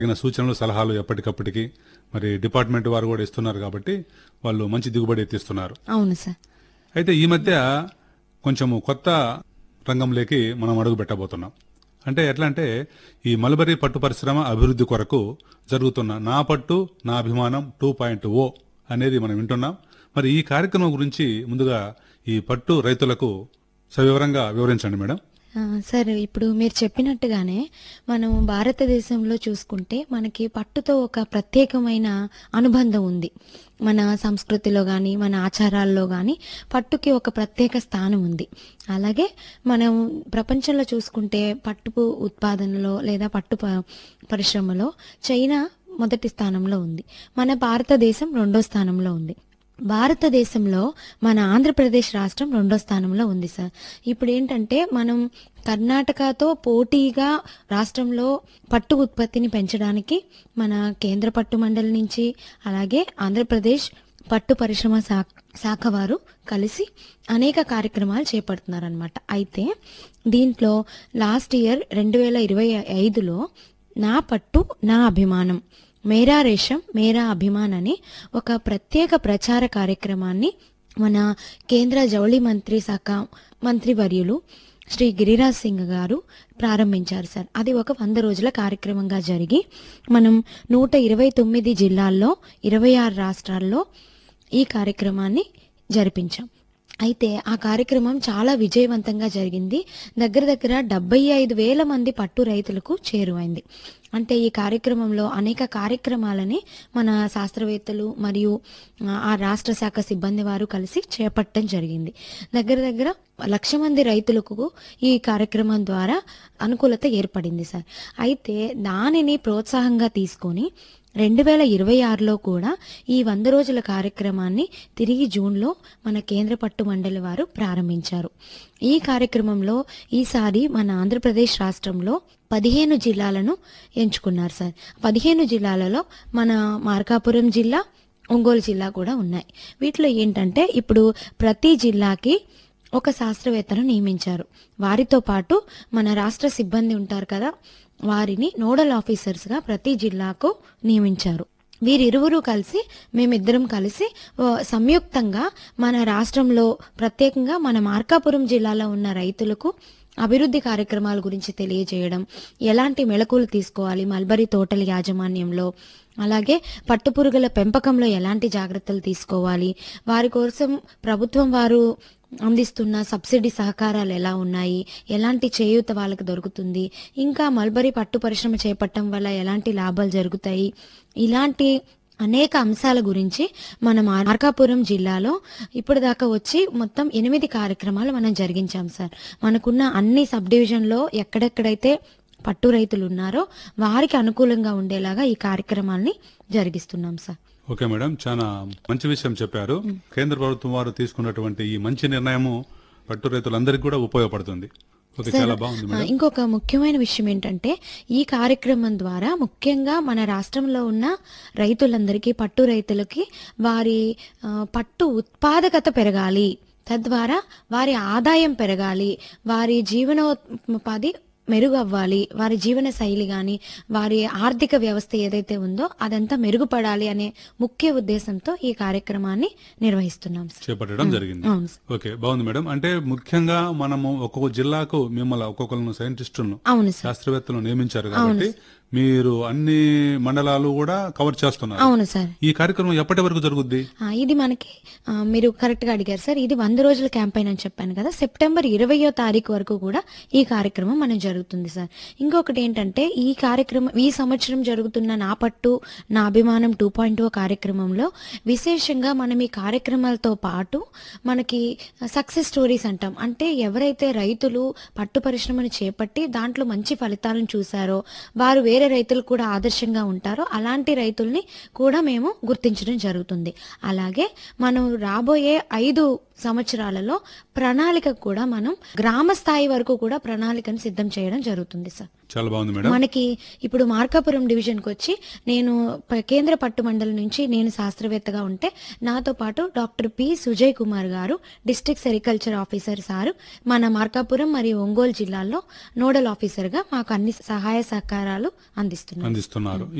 తగిన సూచనలు సలహాలు ఎప్పటికప్పటికి మరి డిపార్ట్మెంట్ వారు కూడా ఇస్తున్నారు కాబట్టి వాళ్ళు మంచి దిగుబడి ఎత్తిస్తున్నారు అవును సార్ అయితే ఈ మధ్య కొంచెము కొత్త రంగంలోకి మనం అడుగు పెట్టబోతున్నాం అంటే ఎట్లా అంటే ఈ మల్బరీ పట్టు పరిశ్రమ అభివృద్ధి కొరకు జరుగుతున్న నా పట్టు నా అభిమానం టూ పాయింట్ ఓ అనేది మనం వింటున్నాం మరి ఈ కార్యక్రమం గురించి ముందుగా ఈ పట్టు రైతులకు సవివరంగా వివరించండి మేడం ఆ, సార్ ఇప్పుడు మీరు చెప్పినట్టుగానే మనం భారతదేశంలో చూసుకుంటే మనకి పట్టుతో ఒక ప్రత్యేకమైన అనుబంధం ఉంది మన సంస్కృతిలో కానీ మన ఆచారాల్లో కానీ పట్టుకి ఒక ప్రత్యేక స్థానం ఉంది అలాగే మనం ప్రపంచంలో చూసుకుంటే పట్టు ఉత్పాదనలో లేదా పట్టు ప- పరిశ్రమలో చైనా మొదటి స్థానంలో ఉంది మన భారతదేశం రెండో స్థానంలో ఉంది భారతదేశంలో మన ఆంధ్రప్రదేశ్ రాష్ట్రం రెండో స్థానంలో ఉంది సార్ ఇప్పుడు ఏంటంటే మనం కర్ణాటకతో పోటీగా రాష్ట్రంలో పట్టు ఉత్పత్తిని పెంచడానికి మన కేంద్ర పట్టు మండలి నుంచి అలాగే ఆంధ్రప్రదేశ్ పట్టు పరిశ్రమ శాఖ శాఖ వారు కలిసి అనేక కార్యక్రమాలు చేపడుతున్నారనమాట అయితే దీంట్లో లాస్ట్ ఇయర్ రెండు వేల ఇరవై ఐదులో నా పట్టు నా అభిమానం మేరా రేషం మేరా అభిమాన్ అని ఒక ప్రత్యేక ప్రచార కార్యక్రమాన్ని మన కేంద్ర జౌళి మంత్రి శాఖ మంత్రివర్యులు శ్రీ గిరిరాజ్ సింగ్ గారు ప్రారంభించారు సార్ అది ఒక వంద రోజుల కార్యక్రమంగా జరిగి మనం నూట ఇరవై తొమ్మిది జిల్లాల్లో ఇరవై ఆరు రాష్ట్రాల్లో ఈ కార్యక్రమాన్ని జరిపించాం అయితే ఆ కార్యక్రమం చాలా విజయవంతంగా జరిగింది దగ్గర దగ్గర డెబ్బై ఐదు వేల మంది పట్టు రైతులకు చేరువైంది అంటే ఈ కార్యక్రమంలో అనేక కార్యక్రమాలని మన శాస్త్రవేత్తలు మరియు ఆ, ఆ రాష్ట్ర శాఖ సిబ్బంది వారు కలిసి చేపట్టడం జరిగింది దగ్గర దగ్గర లక్ష మంది రైతులకు ఈ కార్యక్రమం ద్వారా అనుకూలత ఏర్పడింది సార్ అయితే దానిని ప్రోత్సాహంగా తీసుకొని రెండు వేల ఇరవై ఆరులో కూడా ఈ వంద రోజుల కార్యక్రమాన్ని తిరిగి జూన్లో మన కేంద్ర పట్టు మండలి వారు ప్రారంభించారు ఈ కార్యక్రమంలో ఈసారి మన ఆంధ్రప్రదేశ్ రాష్ట్రంలో పదిహేను జిల్లాలను ఎంచుకున్నారు సార్ పదిహేను జిల్లాలలో మన మార్కాపురం జిల్లా ఒంగోలు జిల్లా కూడా ఉన్నాయి వీటిలో ఏంటంటే ఇప్పుడు ప్రతి జిల్లాకి ఒక శాస్త్రవేత్తను నియమించారు వారితో పాటు మన రాష్ట్ర సిబ్బంది ఉంటారు కదా వారిని నోడల్ ఆఫీసర్స్ గా ప్రతి జిల్లాకు నియమించారు వీరిరువురు కలిసి మేమిద్దరం కలిసి ఓ, సంయుక్తంగా మన రాష్ట్రంలో ప్రత్యేకంగా మన మార్కాపురం జిల్లాలో ఉన్న రైతులకు అభివృద్ధి కార్యక్రమాల గురించి తెలియజేయడం ఎలాంటి మెళకువలు తీసుకోవాలి మల్బరీ తోటల యాజమాన్యంలో అలాగే పట్టుపురుగుల పెంపకంలో ఎలాంటి జాగ్రత్తలు తీసుకోవాలి వారి కోసం ప్రభుత్వం వారు అందిస్తున్న సబ్సిడీ సహకారాలు ఎలా ఉన్నాయి ఎలాంటి చేయూత వాళ్ళకి దొరుకుతుంది ఇంకా మల్బరీ పట్టు పరిశ్రమ చేపట్టడం వల్ల ఎలాంటి లాభాలు జరుగుతాయి ఇలాంటి అనేక అంశాల గురించి మనం మార్కాపురం జిల్లాలో ఇప్పటిదాకా వచ్చి మొత్తం ఎనిమిది కార్యక్రమాలు మనం జరిగించాం సార్ మనకున్న అన్ని సబ్ డివిజన్లో ఎక్కడెక్కడైతే పట్టు రైతులు ఉన్నారో వారికి అనుకూలంగా ఉండేలాగా ఈ కార్యక్రమాల్ని జరిగిస్తున్నాం సార్ ఓకే మేడం చాలా మంచి విషయం చెప్పారు కేంద్ర ప్రభుత్వం వారు తీసుకున్నటువంటి ఈ మంచి నిర్ణయము పట్టు రైతులందరికీ కూడా ఉపయోగపడుతుంది ఓకే చాలా బాగుంది ఆ, మేడం ఇంకొక ముఖ్యమైన విషయం ఏంటంటే ఈ కార్యక్రమం ద్వారా ముఖ్యంగా మన రాష్ట్రంలో ఉన్న రైతులందరికీ పట్టు రైతులకి వారి ఆ, పట్టు ఉత్పాదకత పెరగాలి తద్వారా వారి ఆదాయం పెరగాలి వారి జీవనోపాధి మెరుగవ్వాలి వారి జీవన శైలి గాని వారి ఆర్థిక వ్యవస్థ ఏదైతే ఉందో అదంతా మెరుగుపడాలి అనే ముఖ్య ఉద్దేశంతో ఈ కార్యక్రమాన్ని నిర్వహిస్తున్నాం సార్ చేపట్టడం జరిగింది అవును సార్. ఓకే బాగుంది మేడం అంటే ముఖ్యంగా మనము ఒక్కొక్క జిల్లాకు మిమ్మల్ని ఒక్కొక్కరు సైంటిస్టులను అవును సార్ శాస్త్రవేత్తలను నియమించారు కాబట్టి మీరు అన్ని మండలాలు కూడా కవర్ చేస్తున్నారు అవును సార్ ఈ కార్యక్రమం ఎప్పటి వరకు జరుగుద్ది ఆ, ఇది మనకి ఆ, మీరు కరెక్ట్ గా అడిగారు సార్ ఇది వంద రోజుల క్యాంపెయిన్ అని చెప్పాను కదా సెప్టెంబర్ ఇరవయో తారీఖు వరకు కూడా ఈ కార్యక్రమం మనం జరుగుతుంది సార్ ఇంకొకటి ఏంటంటే ఈ కార్యక్రమం ఈ సంవత్సరం జరుగుతున్న నా పట్టు నా అభిమానం టూ పాయింట్ ఓ కార్యక్రమంలో విశేషంగా మనం ఈ కార్యక్రమాలతో పాటు మనకి సక్సెస్ స్టోరీస్ అంటాం అంటే ఎవరైతే రైతులు పట్టు పరిశ్రమను చేపట్టి దాంట్లో మంచి ఫలితాలను చూశారో వారు వేరే రైతులు కూడా ఆదర్శంగా ఉంటారో అలాంటి రైతుల్ని కూడా మేము గుర్తించడం జరుగుతుంది అలాగే మనం రాబోయే ఐదు సంవత్సరాలలో ప్రణాళిక కూడా మనం గ్రామ స్థాయి వరకు కూడా ప్రణాళికను సిద్ధం చేయడం జరుగుతుంది సార్ చాలా బాగుంది మేడం మనకి ఇప్పుడు మార్కాపురం డివిజన్కి వచ్చి నేను ప- కేంద్ర పట్టు మండలి నుంచి నేను శాస్త్రవేత్తగా ఉంటే నాతో పాటు డాక్టర్ పి సుజయ్ కుమార్ గారు డిస్ట్రిక్ట్ సెరికల్చర్ ఆఫీసర్ సారు మన మార్కాపురం మరియు ఒంగోలు జిల్లాల్లో నోడల్ ఆఫీసర్గా మాకు అన్ని సహాయ సహకారాలు అందిస్తున్నారు అందిస్తున్నారు